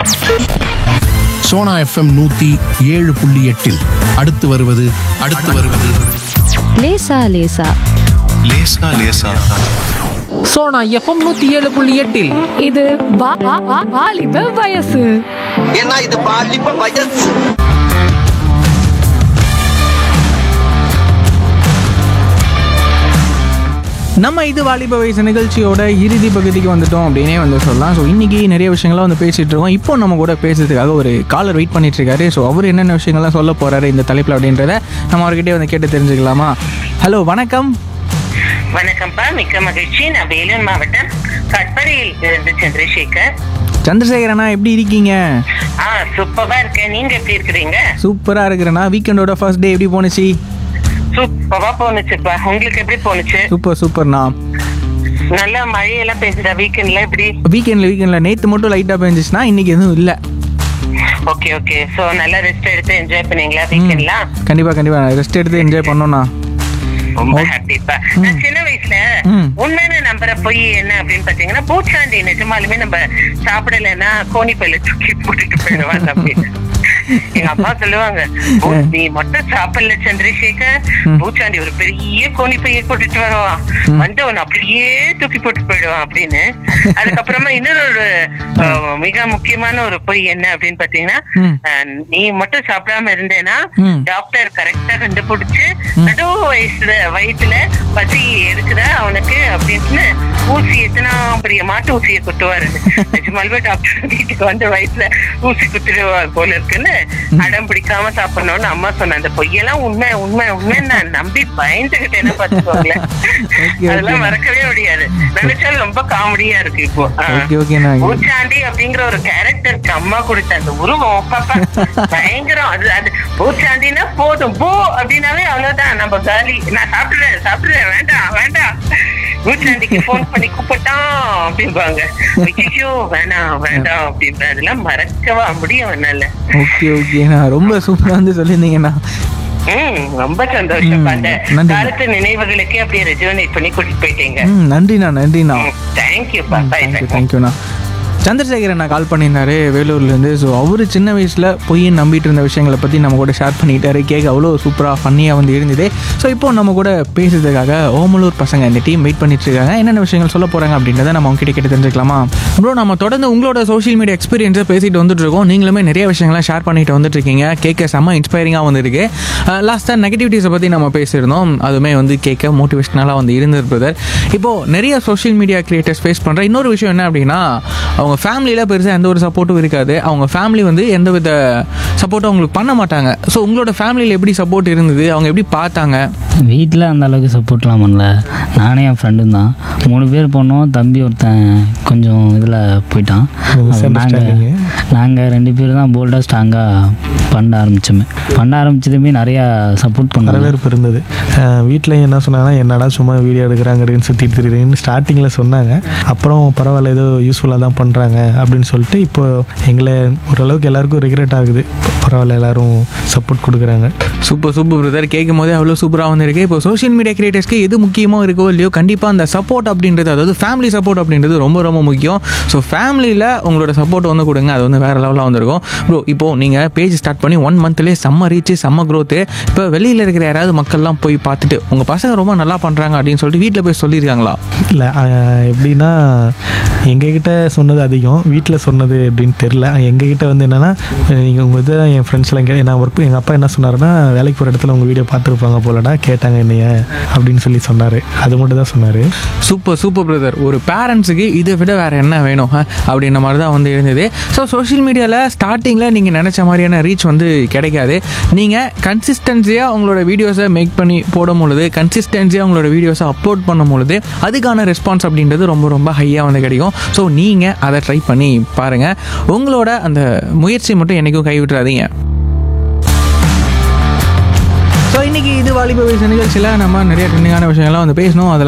Sona FM நூத்தி ஏழு புள்ளி எட்டில் அடுத்து வருவது அடுத்து வருவது லேசா லேசா லேசா லேசா சோனா எஃப்எம் நூத்தி ஏழு புள்ளி எட்டில் இது வா- வா- வா- வாலிப வயசு ஏன்னா இது பாலிப்ப வயசு நம்ம இது வாலிப வயசு நிகழ்ச்சியோட இறுதி பகுதிக்கு வந்துட்டோம் அப்படின்னே வந்து சொல்லலாம் ஸோ இன்னைக்கு நிறைய விஷயங்கள்லாம் வந்து பேசிட்டு இருக்கோம் இப்போ நம்ம கூட பேசுறதுக்காக ஒரு காலர் வெயிட் பண்ணிட்டு இருக்காரு ஸோ அவர் என்னென்ன விஷயங்கள்லாம் சொல்ல போறாரு இந்த தலைப்பில் அப்படின்றத நம்ம அவர்கிட்டயே வந்து கேட்டு தெரிஞ்சுக்கலாமா ஹலோ வணக்கம் வணக்கம்ப்பா மிக்க மகிழ்ச்சி நான் வேலூர் மாவட்டம் கட்படியில் இருந்து சந்திரசேகர் சந்திரசேகரண்ணா எப்படி இருக்கீங்க ஆ சூப்பரா இருக்கேன் நீங்க எப்படி இருக்கிறீங்க சூப்பராக இருக்கிறேண்ணா வீக்கெண்டோட ஃபர்ஸ்ட் டே எப்படி போணுச்சு சூப்பரா போனுச்சுப்பா உங்களுக்கு எப்படி போனுச்சு சூப்பர் சூப்பர்ண்ணா நல்லா மழையெல்லாம் பெய்ஞ்சுதா வீக்கெண்ட்ல எப்படி வீக்கெண்டில் வீக்கெண்டில் நேற்று மட்டும் லைட்டாக பெஞ்சிச்சுன்னா இன்னைக்கு எதுவும் இல்லை ஓகே ஓகே சோ நல்லா ரெஸ்ட் எடுத்து என்ஜாய் பண்ணீங்களா வீக்கெண்ட்லாம் கண்டிப்பாக கண்டிப்பாக ரெஸ்ட் எடுத்து என்ஜாய் பண்ணோண்ணா ரொம்ப Okay. ஹாப்பிப்பா நான் சின்ன வயசுல ம். உண்மையான நம்பரை போய் என்ன அப்படின்னு பாத்தீங்கன்னா பூச்சாண்டி நிஜமாலுமே நம்ம சாப்பிடலைன்னா கோணி பையில தூக்கி போட்டுட்டு போயிடுவாங்க அப்படின்னு எங்க அப்பா சொல்லுவாங்க "ஓ, நீ மட்டும் சாப்பிடல சந்திரசேகர் ம். பூச்சாண்டி ஒரு பெரிய கோணி பைய போட்டுட்டு வருவான் ம். வந்து அவன் அப்படியே தூக்கி போட்டு போயிடுவான் அப்படின்னு அதுக்கப்புறமா இன்னொரு ஒரு அஹ், மிக முக்கியமான ஒரு பொய் என்ன அப்படின்னு பாத்தீங்கன்னா ம். அஹ், நீ மட்டும் சாப்பிடாம இருந்தேன்னா ம். டாக்டர் கரெக்டா கண்டுபிடிச்சு ம். நடு வயசுல வயிற்றுல பசி இருக்குதா அவனுக்கு அப்படின்னு ஊசி எத்தனா பெரிய மாட்டு ஊசியை குத்துவாரு நிஜமாலுமே டாக்டர் வீட்டுக்கு வந்து வயிற்றுல ஊசி குத்துடுவார் போல இருக்குன்னு அடம் பிடிக்காம சாப்பிடணும்னு அம்மா சொன்ன அந்த பொய்யெல்லாம் உண்மை உண்மை உண்மை நான் நம்பி பயந்துகிட்டேன்னு பாத்துக்கோங்களேன் Okay, அதெல்லாம் okay. மறக்கவே முடியாது நினைச்சாலும் ரொம்ப காமெடியா இருக்கு இப்போ ஆ. ஓகே ஓகேண்ணா பூச்சாண்டி அப்படிங்கிற ஒரு கேரக்டருக்கு அம்மா கொடுத்த அந்த உருவம் பாப்பா பயங்கரம் அது அது பூச்சாண்டினா போதும் போ அப்படின்னாவே அவ்வளவுதான் நம்ம காலி நான் சாப்பிடுறேன் சாப்பிடுறேன் வேண்டாம் வேண்டாம் பூச்சாண்டிக்கு போன் பண்ணி கூப்பிட்டான் அப்படிம்பாங்க ஐயோ வேணாம் வேண்டாம் அப்படிம்பேன் அதெல்லாம் மறக்கவா முடியும் என்னால ஓகே ஓகேண்ணா ரொம்ப சூப்பராக வந்து சொல்லியிருந்தீங்கண்ணா ம் ரொம்ப சந்தோஷம் ம், அந்த நன்றி. காலத்து நினைவுகளுக்கே அப்படியே ரெஜுவனேட் பண்ணி கூட்டிட்டு போயிட்டீங்க ம் நன்றிண்ணா நன்றிண்ணா தேங்க்யூப்பா பை தேங்க்யூ தேங்க்யூண்ணா சந்திரசேகரன் நான் கால் பண்ணியிருந்தாரு வேலூர்லேருந்து ஸோ அவர் சின்ன வயசில் பொய் நம்பிட்டு இருந்த விஷயங்களை பற்றி நம்ம கூட ஷேர் பண்ணிக்கிட்டாரு கேட்க அவ்வளோ சூப்பராக ஃபன்னியாக வந்து இருந்தது ஸோ இப்போ நம்ம கூட பேசுறதுக்காக ஓமலூர் பசங்க இந்த டீம் வெயிட் பண்ணிட்டு இருக்காங்க என்னென்ன விஷயங்கள் சொல்ல போகிறாங்க அப்படின்றத நம்ம அவங்க கிட்ட கேட்டு தெரிஞ்சுக்கலாமா ப்ரோ நம்ம தொடர்ந்து உங்களோட சோஷியல் மீடியா எக்ஸ்பீரியன்ஸை பேசிட்டு வந்துட்டு இருக்கோம் நீங்களுமே நிறைய விஷயங்கள்லாம் ஷேர் பண்ணிட்டு வந்துட்டு இருக்கீங்க கேட்க செம்ம இன்ஸ்பைரிங்காக வந்துருக்கு லாஸ்ட்டாக நெகட்டிவிட்டிஸை பற்றி நம்ம பேசியிருந்தோம் அதுவுமே வந்து கேட்க மோட்டிவேஷனலாக வந்து இருந்தது பிரதர் இப்போது நிறைய சோஷியல் மீடியா கிரியேட்டர்ஸ் ஃபேஸ் பண்ணுற இன்னொரு விஷயம் என்ன அப்படின்னா அவங்க ஃபேமிலியில் பெருசாக எந்த ஒரு சப்போர்ட்டும் இருக்காது அவங்க ஃபேமிலி வந்து எந்த வித சப்போர்ட்டும் அவங்களுக்கு பண்ண மாட்டாங்க ஸோ உங்களோட ஃபேமிலியில் எப்படி சப்போர்ட் இருந்தது அவங்க எப்படி பார்த்தாங்க வீட்டில் அந்த அளவுக்கு சப்போர்ட்லாம் பண்ணல நானே என் ஃப்ரெண்டும் தான் மூணு பேர் போனோம் தம்பி ஒருத்தன் கொஞ்சம் இதில் போயிட்டான் நாங்கள் நாங்கள் ரெண்டு பேரும் தான் போல்டாக ஸ்ட்ராங்காக பண்ண ஆரம்பிச்சோமே பண்ண ஆரம்பிச்சதுமே நிறையா சப்போர்ட் பண்ணாங்க வரவேற்பு இருந்தது வீட்டில் என்ன சொன்னாங்கன்னா என்னடா சும்மா வீடியோ எடுக்கிறாங்கன்னு சுற்றிட்டு திரிகிறேன்னு ஸ்டார்டிங்கில் சொன்னாங்க அப்புறம் பரவாயில்ல ஏதோ யூஸ்ஃபுல்லாக தான் பண்ணுறாங்க அப்படின்னு சொல்லிட்டு இப்போ எங்களை ஓரளவுக்கு எல்லாருக்கும் ரிக்ரெட் ஆகுது பரவாயில்ல எல்லாரும் சப்போர்ட் கொடுக்குறாங்க சூப்பர் சூப்பர் பிரதர் கேட்கும் போதே அவ்வளோ சூப்பராக வந்திருக்கு இப்போ சோஷியல் மீடியா கிரியேட்டர்ஸ்க்கு எது முக்கியமோ இருக்கோ இல்லையோ கண்டிப்பாக அந்த சப்போர்ட் அப்படின்றது அதாவது ஃபேமிலி சப்போர்ட் அப்படின்றது ரொம்ப ரொம்ப முக்கியம் ஸோ ஃபேமிலியில் உங்களோட சப்போர்ட் வந்து கொடுங்க அது வந்து வேறு லெவலில் வந்திருக்கும் ப்ரோ இப்போது நீங்கள் பேஜ் ஸ்டார்ட் பண்ணி ஒன் மந்த்லேயே செம்ம ரீச் செம்ம க்ரோத்து இப்போ வெளியில் இருக்கிற யாராவது மக்கள்லாம் போய் பார்த்துட்டு உங்கள் பசங்க ரொம்ப நல்லா பண்ணுறாங்க அப்படின்னு சொல்லிட்டு வீட்டில் போய் சொல்லியிருக்காங்களா இல்லை எப்படின்னா எங்ககிட்ட சொன்னது அதிகம் வீட்டில் சொன்னது அப்படின்னு தெரில எங்ககிட்ட வந்து என்னென்னா நீங்கள் உங்கள் இதை என் ஃப்ரெண்ட்ஸ்லாம் எங்கே நான் ஒர்க் எங்கள் அப்பா என்ன சொன்னாருன்னா வேலைக்கு போகிற இடத்துல உங்கள் வீடியோ பார்த்துருப்பாங்க போலடா கேட்டாங்க என்னைய அப்படின்னு சொல்லி சொன்னார் அது மட்டும் தான் சொன்னார் சூப்பர் சூப்பர் பிரதர் ஒரு பேரண்ட்ஸுக்கு இதை விட வேறு என்ன வேணும் ஆ? அப்படின்ற மாதிரி தான் வந்து இருந்தது ஸோ சோஷியல் மீடியாவில் ஸ்டார்டிங்கில் நீங்கள் நினச்ச மாதிரியான ரீச் வந்து கிடைக்காது நீங்கள் கன்சிஸ்டன்சியாக உங்களோட வீடியோஸை மேக் பண்ணி போடும் பொழுது கன்சிஸ்டன்சியாக உங்களோட வீடியோஸை அப்லோட் பண்ணும் பொழுது அதுக்கான ரெஸ்பான்ஸ் அப்படின்றது ரொம்ப ரொம்ப ஹையாக வந்து கிடைக்கும் ஸோ நீங்கள் அதை ட்ரை பண்ணி பாருங்கள் உங்களோட அந்த முயற்சி மட்டும் என்றைக்கும் கைவிட்டுறாதீங்க ஸோ இன்னைக்கு இது வாலிப வயசு நிகழ்ச்சியில் நம்ம நிறைய ட்ரெண்டிங்கான விஷயங்கள்லாம் வந்து பேசணும் அதில்